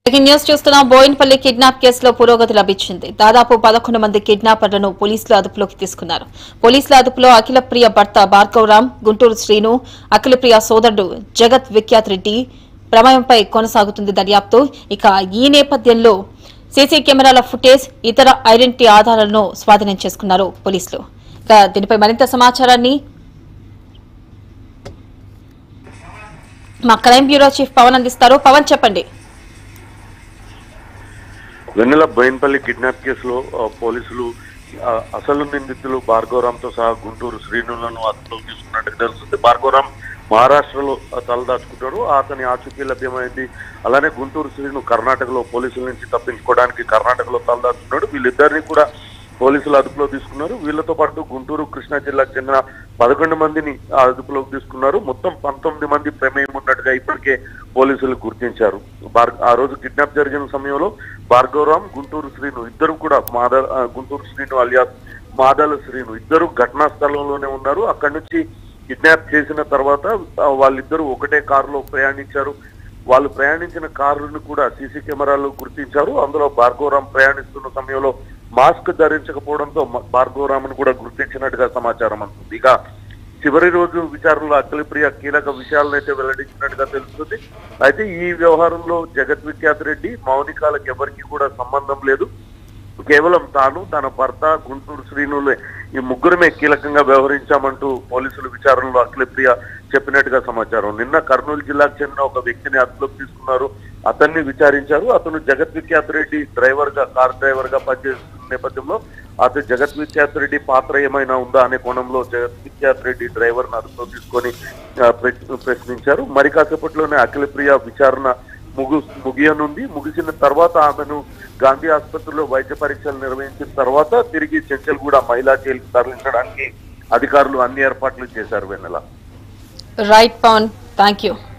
breaking news చూస్తున్న Boinpally kidnap కేసులో పురోగతి లభించింది దాదాపు పదకొండు మంది కిడ్నాపర్లను పోలీసులు అదుపులోకి తీసుకున్నారు పోలీసుల అదుపులో అఖిలప్రియ భర్త భార్గవరాం గుంటూరు శ్రీను అఖిలప్రియ సోదరుడు జగత్ విఖ్యాత్ రెడ్డి ప్రమేయంపై కొనసాగుతుంది దర్యాప్తు ఇక ఈ నేపథ్యంలో సీసీ కెమెరాల ఫుటేజ్ ఇతర ఐడెంటిటీ ఆధారాలను స్వాధీనం చేసుకున్నారు పోలీసులు ఇక దీనిపై మరింత సమాచారాన్ని మా క్రైమ్ బ్యూరో చీఫ్ పవన్ అందిస్తారు పవన్ చెప్పండి వెన్నెల బోయిన్పల్లి కిడ్నాప్ కేసులో ఆ, పోలీసులు ఆ, అసలు నిందితులు భార్గవరాంతో సహా గుంటూరు శ్రీనులను అదుపులోకి తీసుకున్నట్టు తెలుస్తుంది భార్గవరాం మహారాష్ట్రలో ఆ, తలదాచుకుంటాడు అతని ఆచూకీ లభ్యమైంది అలానే గుంటూరు శ్రీను కర్ణాటకలో పోలీసుల నుంచి తప్పించుకోవడానికి కర్ణాటకలో తలదాచుకున్నాడు వీళ్ళిద్దరిని కూడా పోలీసులు అదుపులో తీసుకున్నారు వీళ్ళతో పాటు గుంటూరు కృష్ణా జిల్లాకు చెందిన పదకొండు మందిని ఆ అదుపులోకి తీసుకున్నారు మొత్తం పంతొమ్మిది మంది ప్రమేయం ఉన్నట్టుగా ఇప్పటికే పోలీసులు గుర్తించారు భార్- ఆ రోజు కిడ్నాప్ జరిగిన సమయంలో భార్గవరాం గుంటూరు శ్రీను ఇద్దరు కూడా మాద ఆ, గుంటూరు శ్రీను అలియాస్ మాదాల శ్రీను ఇద్దరు ఘటనా స్థలంలోనే ఉన్నారు అక్కడి నుంచి కిడ్నాప్ చేసిన తర్వాత ఆ, వాళ్ళిద్దరూ ఒకటే కారులో ప్రయాణించారు వాళ్ళు ప్రయాణించిన కారును కూడా సీసీ కెమెరాలో గుర్తించారు అందులో భార్గవరాం ప్రయాణిస్తున్న సమయంలో మాస్క్ ధరించకపోవడంతో మ- భార్గవరామ్ను కూడా గుర్తించినట్టుగా సమాచారం అందుతుంది ఇక చివరి రోజు విచారణలో అఖిలప్రియ కీలక విషయాలను అయితే వెల్లడించినట్టుగా తెలుస్తుంది అయితే ఈ వ్యవహారంలో జగత్ విఖ్యాత్ రెడ్డి మౌనికాలకు ఎవరికి కూడా సంబంధం లేదు కేవలం తాను తన భర్త గుంటూరు శ్రీనులే ఈ ముగ్గురమే కీలకంగా వ్యవహరించామంటూ పోలీసులు విచారణలో అఖిలప్రియ చెప్పినట్టుగా సమాచారం నిన్న కర్నూలు జిల్లాకు చెందిన ఒక వ్యక్తిని అదుపులోకి తీసుకున్నారు అతన్ని విచారించారు అతను జగత్ విఖ్యాత్ రెడ్డి డ్రైవర్ గా కార్ డ్రైవర్ గా పనిచేస్తున్న నేపథ్యంలో అతను జగత్ విఖ్యాత్ రెడ్డి పాత్ర ఏమైనా ఉందా అనే కోణంలో జగత్ విఖ్యాత్ రెడ్డి డ్రైవర్ ను అదుపులో తీసుకొని ఆ, ప్ర- ప్రశ్నించారు మరి కాసేపట్లోనే అఖిలప్రియ విచారణ ముగు ముగియనుంది ముగిసిన తర్వాత ఆమెను గాంధీ ఆసుపత్రిలో వైద్య పరీక్షలు నిర్వహించిన తర్వాత తిరిగి చెంచల్గూడ మహిళా జైలుకు తరలించడానికి అధికారులు అన్ని ఏర్పాట్లు చేశారు Vennela right Pavan thank you